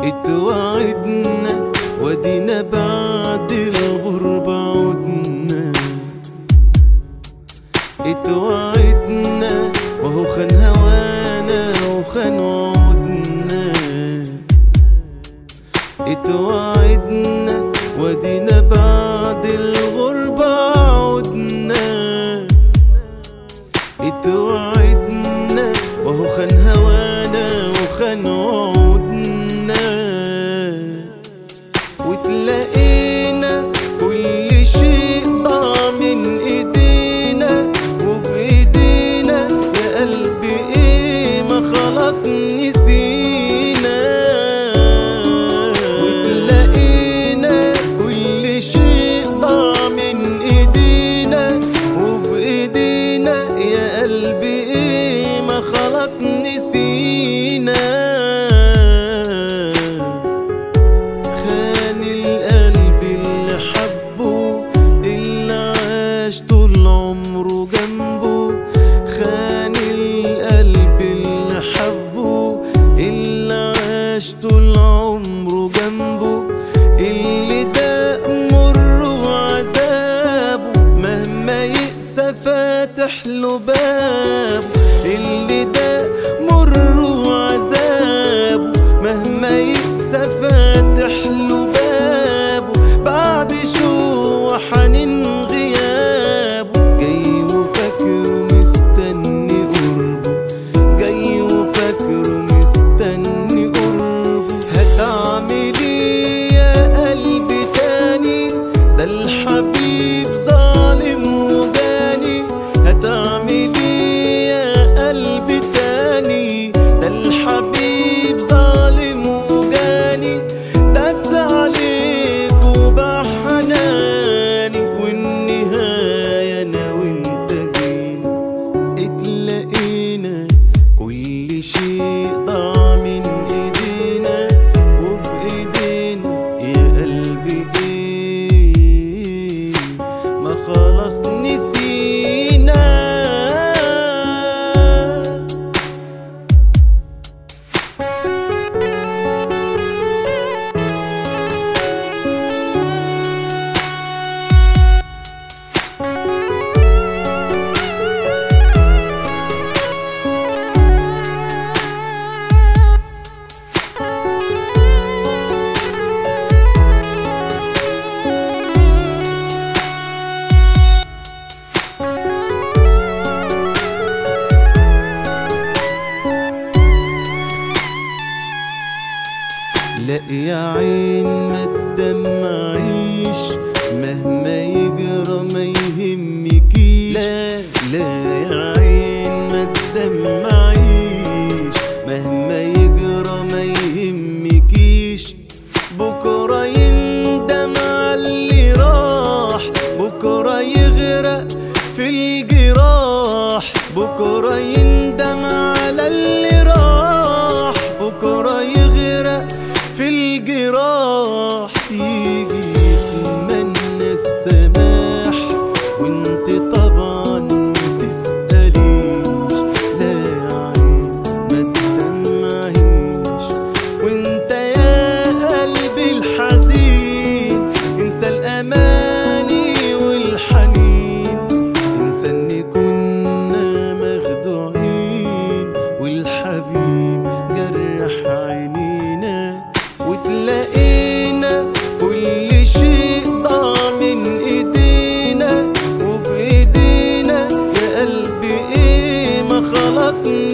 اتوعدنا ودينا بعد الغربة عدنا اتوعدنا وهو خان هوانا وخان عودنا اتوعدنا ودينا بعد الغربة عدنا اتوعدنا وهو خان هوانا وخان عودنا وتلاقينا كل شيء ضاع من ايدينا وبايدينا يا قلبي ايه ما خلاص نسينا وتلاقينا كل شيء ضاع من ايدينا وبايدينا يا قلبي ايه ما خلاص نسينا خان القلب اللي حبه اللي عاش طول عمره جنبه خان القلب اللي حبه اللي عاش طول عمره جنبه اللي ده مر وعذابه مهما يقسى فاتح له بابه اللي ده مر وعذابه مهما يقسى فاتح له بابه بعد شو وحنين غيابه جاي وفاكره مستني قربه جاي وفاكره مستني قربه هتعمل ايه يا قلبي تاني ده الحبيب ظالم وجاني هتعمل ايه يا قلبي تاني ده الحبيب ظالم وجاني دس عليك وبحناني والنهاية انا وانت جينا اتلاقينا كل شيء ضاع من ايدينا وبايدينا يا قلبي ايه ما خلاص نسينا لا يا عين ما تدمعيش مهما يجرى ما يهمكيش لا لا يا عين ما تدمعيش مهما يجرى ما يهمكيش بكرة يندم على اللي راح بكرة يغرق في الجراح بكرة يندم على اللي راح بكرة يغرق في الجراح يجي يتمنى السماح وانت طبعا متسأليش لا يا عين ما تدمعيش وانت يا قلبي الحزين انسى الاماني والحنين انسى ان كنا مخدوعين والحبيب جرح عينينا وتلاقينا كل شيء ضاع من ايدينا وبايدينا يا قلبي ايه ما خلاص